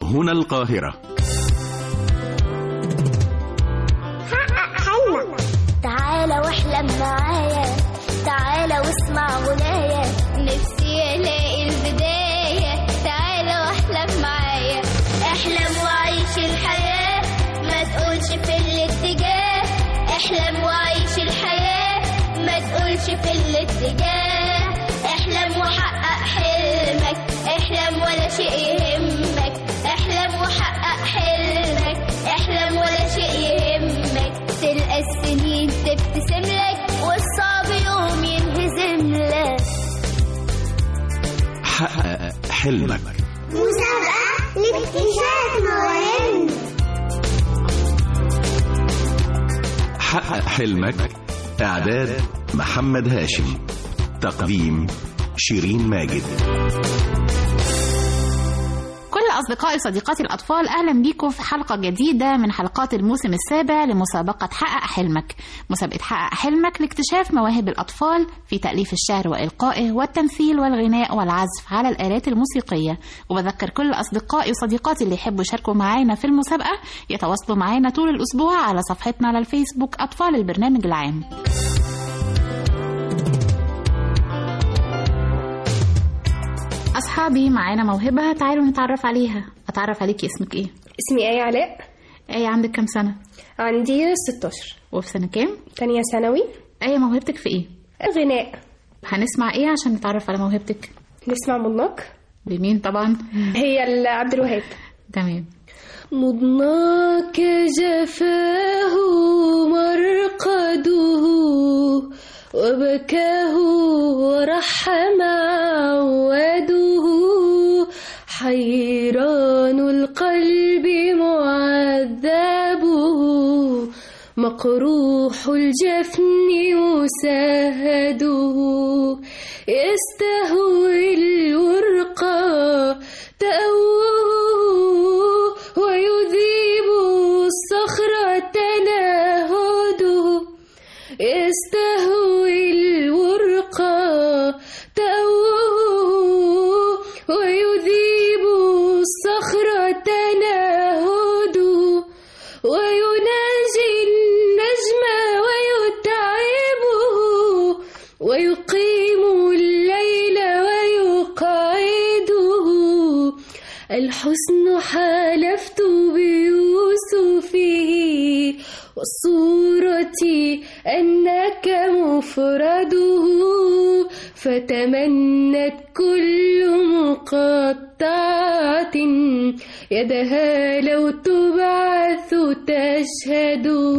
هنا القاهرة حقق حلمك تعالى واحلم معايا تعالى واسمع غنايا نفسي الاقي البداية تعالى واحلم معايا احلم وعيش الحياة ما تقولش في الاتجاه احلم وعيش الحياة ما تقولش في الاتجاه احلم وحقق حلمك احلم ولا شيء يهمك احلم وحقق حلمك احلم ولا شيء يهمك تلقى السنين تبتسم لك والصعب يوم ينهزم لك حقق حلمك مسابقة لاكتشاف مواهبنا حقق حلمك إعداد محمد هاشم تقديم شيرين ماجد كل أصدقائي وصديقاتي الأطفال أهلا بيكم في حلقة جديدة من حلقات الموسم السابع لمسابقة حقق حلمك مسابقة حقق حلمك لاكتشاف مواهب الأطفال في تأليف الشعر وإلقائه والتمثيل والغناء والعزف على الآلات الموسيقية وبذكر كل أصدقائي وصديقاتي اللي يحبوا يشاركوا معانا في المسابقة يتواصلوا معانا طول الأسبوع على صفحتنا على الفيسبوك أطفال البرنامج العام أصحابي معانا موهبة تعالوا نتعرف عليها أتعرف عليكي اسمك إيه؟ اسمي آية علاء أي عندك كام سنة؟ عندي 16 وفي سنة كام؟ تانية ثانوي أي موهبتك في إيه؟ غناء هنسمع إيه عشان نتعرف على موهبتك؟ نسمع منك بمين طبعا؟ هي ال- عبد الوهاب تمام مضناك جفاه مرقده وبكاه ورحم عوده حيران القلب معذبه مقروح الجفن مسهده يستهوي الورقة تأوه ويذيب الصخر تناهده يستهوي الورقة تأوه ويذيب الصخر تناهده ويناجي النجم ويتعبه ويقيم الليل ويقعده الحسن حالفت بيوسفه والصورة أنك مفرده فتمنت كل مقطعة يدها لو تبعث تشهده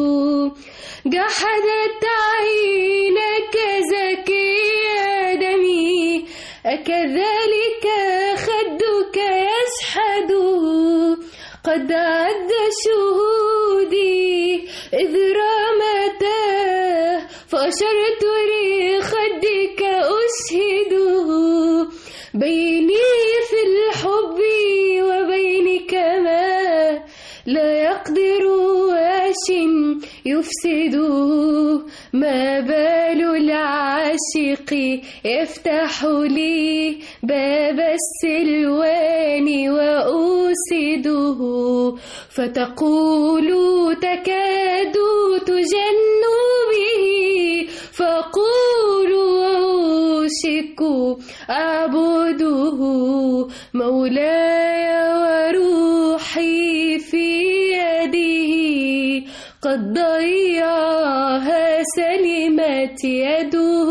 جحدت عينك زكي آدمي أكذلك خدك يشحد قد عد شهودي إذ رمته فأشرت لخدك أشهده بيني في الحب وبينك ما لا يقدر واش يفسده ما بال العاشق يفتح لي باب السلوان وأوسده فتقول تكاد تجن به فقول أوشك أعبده مولاي وروحي في يده قد ضيعها سلمت يده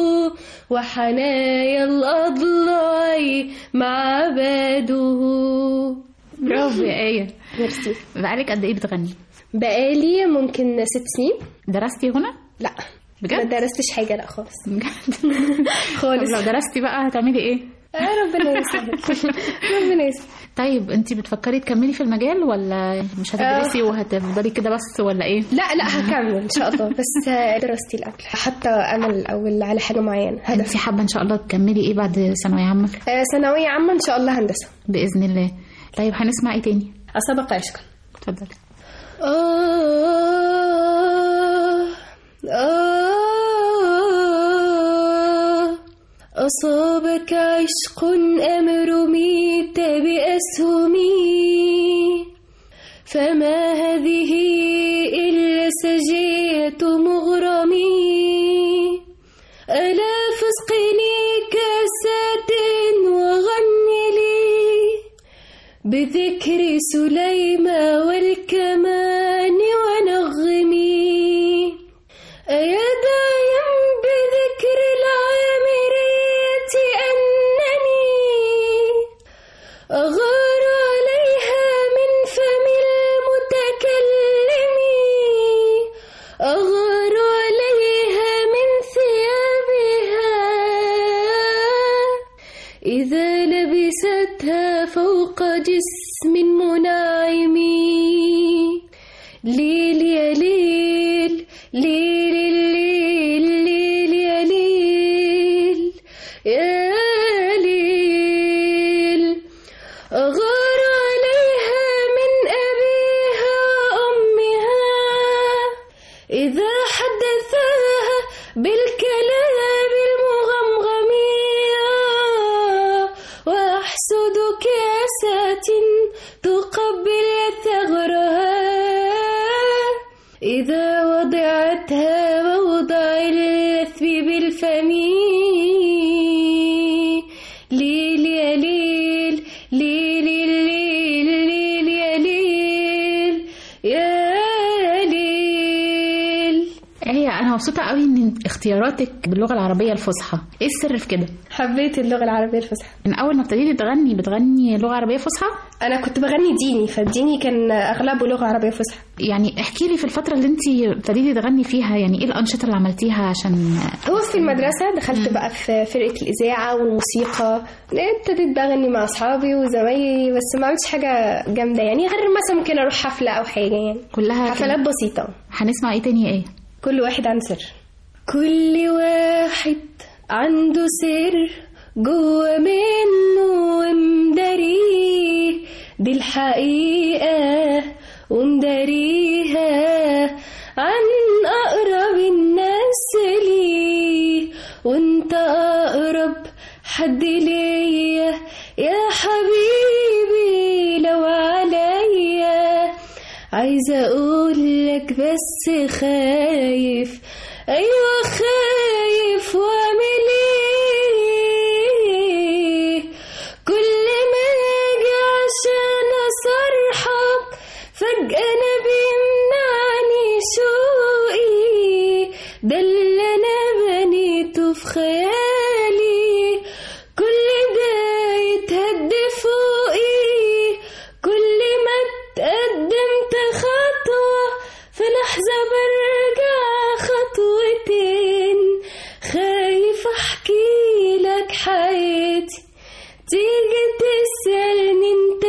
وحنايا الأضلاع معبده برافو يا آية ميرسي بقالك قد إيه بتغني؟ بقالي ممكن ست سنين درستي هنا؟ لا بجد؟ ما درستش حاجة لا خالص بجد؟ خالص طب لو درستي بقى هتعملي إيه؟ آه، ربنا يسهل ربنا يسهل طيب انت بتفكري تكملي في المجال ولا مش هتدرسي وهتفضلي كده بس ولا ايه؟ لا لا هكمل ان شاء الله بس دراستي الاول حتى امل الاول على حاجه معينه انت هدف حابه ان شاء الله تكملي ايه بعد ثانويه عامه آه، ثانويه عامه ان شاء الله هندسه باذن الله طيب هنسمع ايه تاني؟ اسابق عشقا اتفضلي آه آه أصابك عشق أم رميت بأسهمي فما هذه إلا سجية مغرمي ألا فاسقني كاسات وغني لي بذكر سليمى والكمان ونغمي أيا دايم بذكر العامرية أنني أغار عليها من فم المتكلم أغار عليها من ثيابها إذا لبستها فوق جسم منعم ليل يا ليل ليل الليل ليل يا ليل يا ليل أغار عليها من أبيها وأمها إذا حدثاها بالكلام المغمغم وأحسد كاسات تقبل ثغرها إذا وضعتها موضع اللثم بالفم ليل يا ليل ليل الليل ليل يا ليل يا ليل هي انا مبسوطه قوي ان اختياراتك باللغه العربيه الفصحى ايه السر في كده حبيت اللغة العربية الفصحى من اول ما ابتديتي تغني بتغني لغه عربيه فصحى أنا كنت بغني ديني فالديني كان أغلبه لغة عربية فصحى يعني احكي لي في الفتره اللي انت ابتديتي تغني فيها يعني ايه الانشطه اللي عملتيها عشان هو في المدرسة دخلت بقى في فرقة الإذاعة والموسيقى ابتديت بقى أغني مع أصحابي وزمايلي بس ما عملتش حاجة جامدة يعني غير مثلا ممكن أروح حفلة أو حاجة يعني كلها حفلات كده. بسيطة هنسمع ايه تاني ايه كل واحد عن سر كل واحد عنده سر جوه منه ومداريه دي الحقيقة ومداريها عن أقرب الناس ليه وانت أقرب حد ليا يا حبيبي لو عليا عايزة أقولك بس خايف أيوة خايف وأعمل إيه كل ما أجي عشان أصرحك فجأة أنا بيمنعني شوقي ده اللي أنا بنيته في خيالي كل ده يتهد فوقي كل ما اتقدمت خطوة في لحظة برجع خطوتين خايف احكي لك حياتي تيجي تسألني انت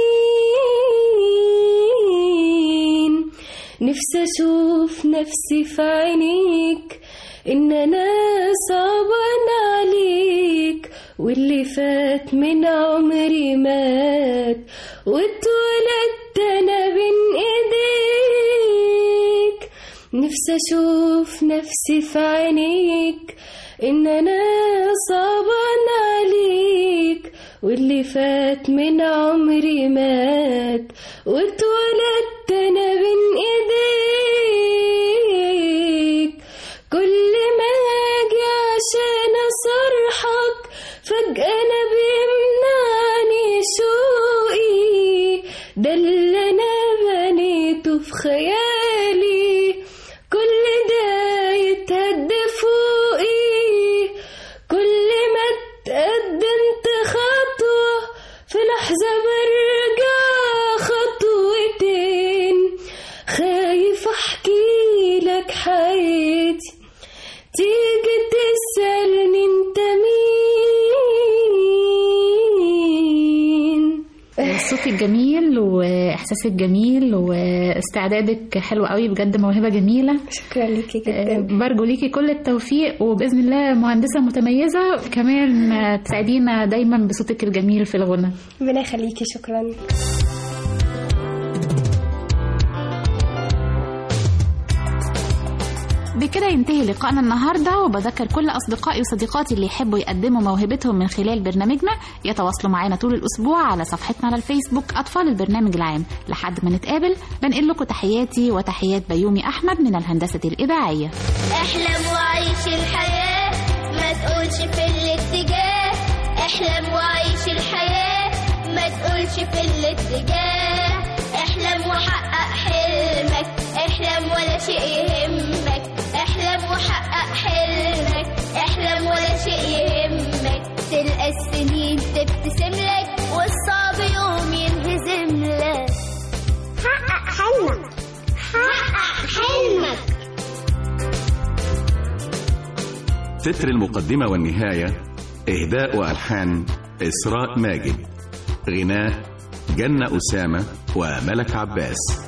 مين نفسي اشوف نفسي في عينيك ان انا صعبان عليك واللي فات من عمري مات واتولدت انا بين ايديك نفسي اشوف نفسي في عينيك ان انا صعبان عليك واللي فات من عمري مات واتولدت انا بين ايديك كل ما اجي عشان اصرحك فجأة انا بيمنعني شوقي ده اللي انا بنيته في خيالي كل ده يتهد فوقي كل ما اتقدمت خطوة في لحظة برجع خطوتين خايف احكي لك حياتي تيجي تسألني انت مين صوتك جميل واحساسك جميل واستعدادك حلو قوي بجد موهبه جميله شكرا ليكي آه، جدا برجو ليكي كل التوفيق وباذن الله مهندسه متميزه كمان آه، تساعدينا دايما بصوتك الجميل في الغنى ربنا يخليكي شكرا بك وبكده ينتهي لقائنا النهارده وبذكر كل اصدقائي وصديقاتي اللي يحبوا يقدموا موهبتهم من خلال برنامجنا يتواصلوا معانا طول الاسبوع على صفحتنا على الفيسبوك اطفال البرنامج العام لحد ما نتقابل بنقل لكم تحياتي وتحيات بيومي احمد من الهندسه الاذاعيه احلم وعيش الحياة ما تقولش في الاتجاه احلم وعيش الحياة ما تقولش في الاتجاه احلم وحقق حلمك احلم ولا شيء يهمك احلم وحقق حلمك احلم ولا شيء يهمك تلقى السنين تبتسم لك والصعب يوم ينهزم لك حقق حلمك حقق حلمك تتر المقدمة والنهاية إهداء وألحان إسراء ماجد غناء جنة أسامة وملك عباس